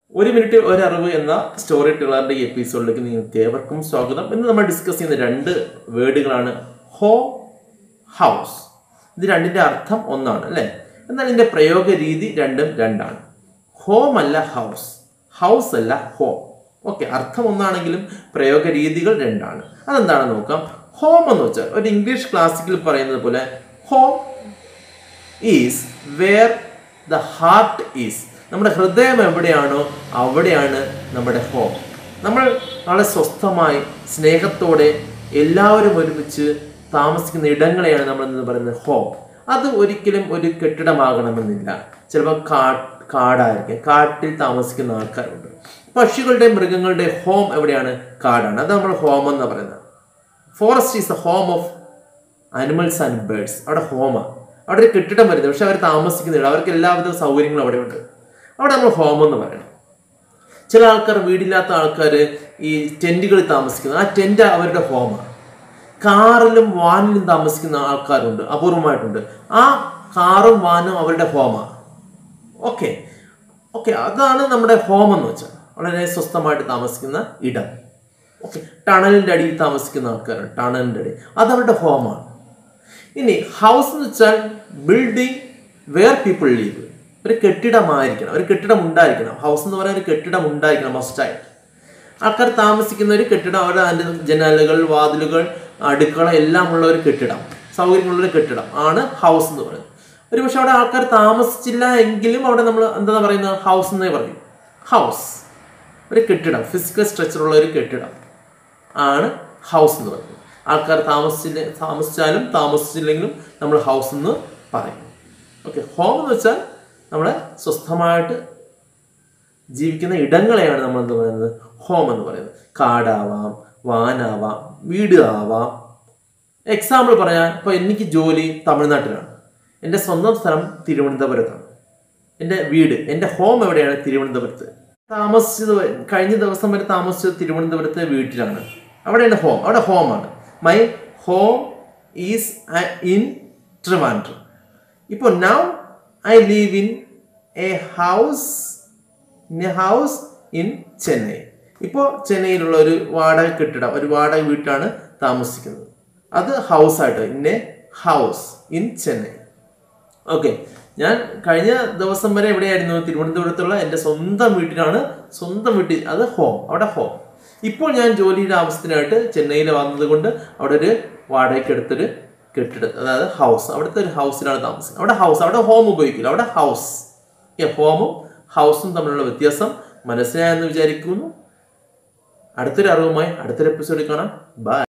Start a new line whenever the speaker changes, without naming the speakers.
ഒരു മിനിറ്റ് ഒരു അറിവ് എന്ന സ്റ്റോറി ടെലറിന്റെ ഈ എപ്പിസോഡിലേക്ക് നിങ്ങൾക്ക് ഏവർക്കും സ്വാഗതം ഇന്ന് നമ്മൾ ഡിസ്കസ് ചെയ്യുന്ന രണ്ട് വേർഡുകളാണ് ഹോ ഹൗസ് ഇത് രണ്ടിന്റെ അർത്ഥം ഒന്നാണ് അല്ലേ എന്നാൽ ഇതിന്റെ പ്രയോഗ രീതി രണ്ടും രണ്ടാണ് ഹോം അല്ല ഹൗസ് ഹൗസ് അല്ല ഹോം ഓക്കെ അർത്ഥം ഒന്നാണെങ്കിലും പ്രയോഗ രീതികൾ രണ്ടാണ് അതെന്താണെന്ന് നോക്കാം ഹോം എന്ന് വെച്ചാൽ ഒരു ഇംഗ്ലീഷ് ക്ലാസിക്കൽ പറയുന്നത് പോലെ home is where the heart is നമ്മുടെ ഹൃദയം എവിടെയാണോ അവിടെയാണ് നമ്മുടെ ഹോം നമ്മൾ വളരെ സ്വസ്ഥമായി സ്നേഹത്തോടെ എല്ലാവരും ഒരുമിച്ച് താമസിക്കുന്ന ഇടങ്ങളെയാണ് നമ്മൾ എന്ന് പറയുന്നത് ഹോം അത് ഒരിക്കലും ഒരു കെട്ടിടമാകണമെന്നില്ല ചിലപ്പോൾ കാ കാടായിരിക്കും കാട്ടിൽ താമസിക്കുന്ന ആൾക്കാരുണ്ട് പക്ഷികളുടെ മൃഗങ്ങളുടെ ഹോം എവിടെയാണ് കാടാണ് അത് നമ്മൾ ഹോം എന്ന് പറയുന്നത് forest is the home of animals and birds അവിടെ ഹോമാണ് അവിടെ ഒരു കെട്ടിടം വരുന്നത് പക്ഷെ അവർ താമസിക്കുന്നില്ല അവർക്ക് എല്ലാവിധ സൗകര്യങ്ങളും അവിടെ ഉണ്ട് അവിടെ നമ്മൾ ഹോം എന്ന് പറയണം ചില ആൾക്കാർ വീടില്ലാത്ത ആൾക്കാർ ഈ ടെൻറ്റുകളിൽ താമസിക്കുന്നത് ആ ടെൻറ്റ് അവരുടെ ഹോമാണ് കാറിലും വാനിലും താമസിക്കുന്ന ആൾക്കാരുണ്ട് അപൂർവമായിട്ടുണ്ട് ആ കാറും വാനും അവരുടെ ഹോമാണ് ഓക്കെ ഓക്കെ അതാണ് നമ്മുടെ ഹോം എന്ന് വെച്ചാൽ വളരെ സ്വസ്ഥമായിട്ട് താമസിക്കുന്ന ഇടം ഓക്കെ ടണലിൻ്റെ അടിയിൽ താമസിക്കുന്ന ആൾക്കാരുണ്ട് ടണലിൻ്റെ അടി അത് അവരുടെ ഹോമാണ് ഇനി ഹൗസ് എന്ന് വെച്ചാൽ ബിൽഡിംഗ് വേർ പീപ്പിൾ ലീവ് ഒരു കെട്ടിടമായിരിക്കണം ഒരു കെട്ടിടം ഉണ്ടായിരിക്കണം ഹൗസ് എന്ന് പറയുന്ന ഒരു കെട്ടിടം ഉണ്ടായിരിക്കണം മസ്റ്റായിട്ട് ആൾക്കാർ താമസിക്കുന്ന ഒരു കെട്ടിടം അവരുടെ അതിൻ്റെ ജനാലുകൾ വാതിലുകൾ അടുക്കള എല്ലാം ഉള്ള ഒരു കെട്ടിടം സൗകര്യങ്ങളുള്ള ഒരു കെട്ടിടം ആണ് ഹൗസ് എന്ന് പറയുന്നത് ഒരു പക്ഷെ അവിടെ ആൾക്കാർ താമസിച്ചില്ല എങ്കിലും അവിടെ നമ്മൾ എന്താ പറയുന്നത് ഹൗസ് എന്നേ പറയും ഹൗസ് ഒരു കെട്ടിടം ഫിസിക്കൽ സ്ട്രക്ചർ ഉള്ള ഒരു കെട്ടിടം ആണ് ഹൗസ് എന്ന് പറയുന്നത് ആൾക്കാർ താമസിച്ചില്ല താമസിച്ചാലും താമസിച്ചില്ലെങ്കിലും നമ്മൾ ഹൗസ് എന്ന് പറയും ഓക്കെ ഹോം എന്ന് വെച്ചാൽ നമ്മളെ സ്വസ്ഥമായിട്ട് ജീവിക്കുന്ന ഇടങ്ങളെയാണ് നമ്മൾ എന്ത് പറയുന്നത് ഹോം എന്ന് പറയുന്നത് കാടാവാം വാനാവാം വീട് ആവാം എക്സാമ്പിൾ പറയാൻ ഇപ്പോൾ എനിക്ക് ജോലി തമിഴ്നാട്ടിലാണ് എൻ്റെ സ്വന്തം സ്ഥലം തിരുവനന്തപുരത്താണ് എൻ്റെ വീട് എൻ്റെ ഹോം എവിടെയാണ് തിരുവനന്തപുരത്ത് താമസിച്ചത് കഴിഞ്ഞ ദിവസം വരെ താമസിച്ചത് തിരുവനന്തപുരത്തെ വീട്ടിലാണ് അവിടെയാണ് ഹോം അവിടെ ഹോമാണ് my home is in Trivandrum ഇപ്പോൾ now I live in a house in a house in Chennai ഇപ്പോൾ ചെന്നൈയിലുള്ള ഒരു വാടക കെട്ടിടം ഒരു വാടക വീട്ടിലാണ് താമസിക്കുന്നത് അത് ഹൗസായിട്ട് in a house in Chennai okay ഞാൻ കഴിഞ്ഞ ദിവസം വരെ എവിടെയായിരുന്നു തിരുവനന്തപുരത്തുള്ള എൻ്റെ സ്വന്തം വീട്ടിലാണ് സ്വന്തം വീട്ടിൽ അത് ഹോം അവിടെ ഹോം ഇപ്പോൾ ഞാൻ ജോലിയുടെ ആവശ്യത്തിനായിട്ട് ചെന്നൈയിൽ വന്നത് കൊണ്ട് അവിടെ ഒരു വാടകയ്ക്ക് എടുത്തൊരു കെട്ടിടം അതായത് ഹൗസ് അവിടുത്തെ ഒരു ഹൗസിലാണ് താമസിക്കുന്നത് അവിടെ ഹൗസ് അവിടെ ഹോം ഉപയോഗിക്കില്ല അവിടെ ഹൗസ് ഹോമും ഹൗസും തമ്മിലുള്ള വ്യത്യാസം മനസ്സിലായെന്ന് വിചാരിക്കുന്നു അടുത്തൊരു അറിവുമായി അടുത്തൊരു എപ്പിസോഡിൽ കാണാം ബൈ